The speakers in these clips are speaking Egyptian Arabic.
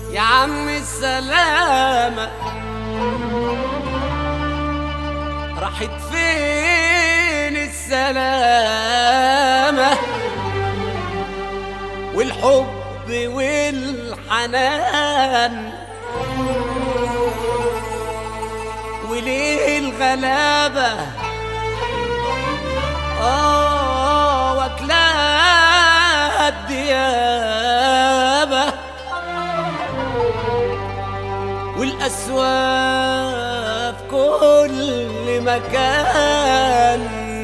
يا عم السلامة راحت فين السلامة والحب والحنان وليه الغلابة آه واكلاها الديابة والأسواق في كل مكان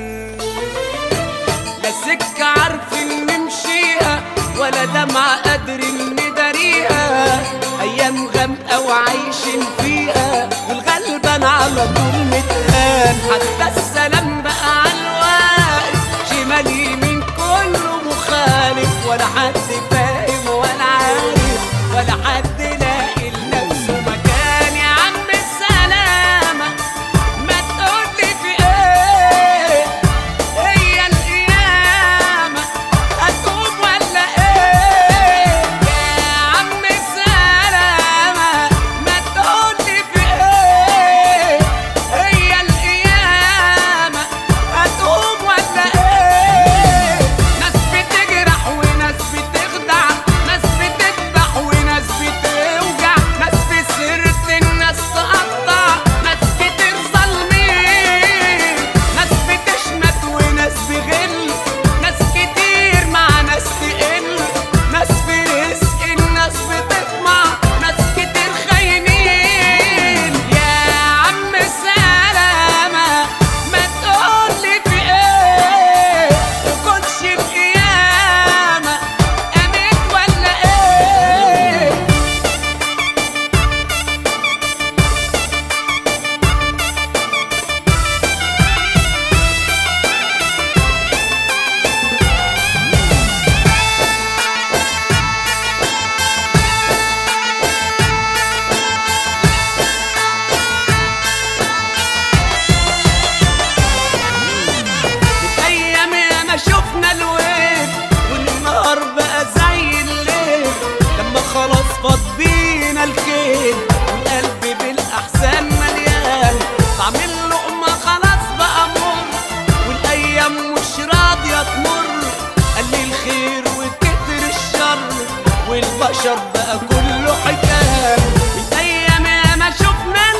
لا سكة عارفين نمشيها ولا دمعة قادرين نداريها أيام غامقة وعايشين فيها والغلبان على طول متهان حتى السلام بقى على الواقف شمال يمين كله مخالف ولا حد فاهم ولا عارف ولا حد لاقي لنفسه مكان يا عم السلامة ما تقولي في ايه هي القيامة هتقوم ولا ايه يا عم السلامة ما تقولي في ايه هي القيامة هتقوم ولا ايه ناس بتجرح وناس بتخدع ناس بتذبح وناس بتوجع ناس في سيرة الناس تقطع ناس كتير ظالمين ناس بتشمت وناس بغل ناس كتير مع ناس تقل ناس في رزق الناس بتطمع ناس كتير خاينين يا عم سلامة ما تقولي في ايه تكونش القيامة قامت ولا ايه من ايام ما شفنا الويل والنهار بقى زي الليل لما خلاص فاض بينا الكيل والقلب بالاحزان مليان طعم اللقمه خلاص بقى مر والايام مش راضيه تمر قل الخير وكتر الشر والبشر بقى كله حكاية من ايام ما شفنا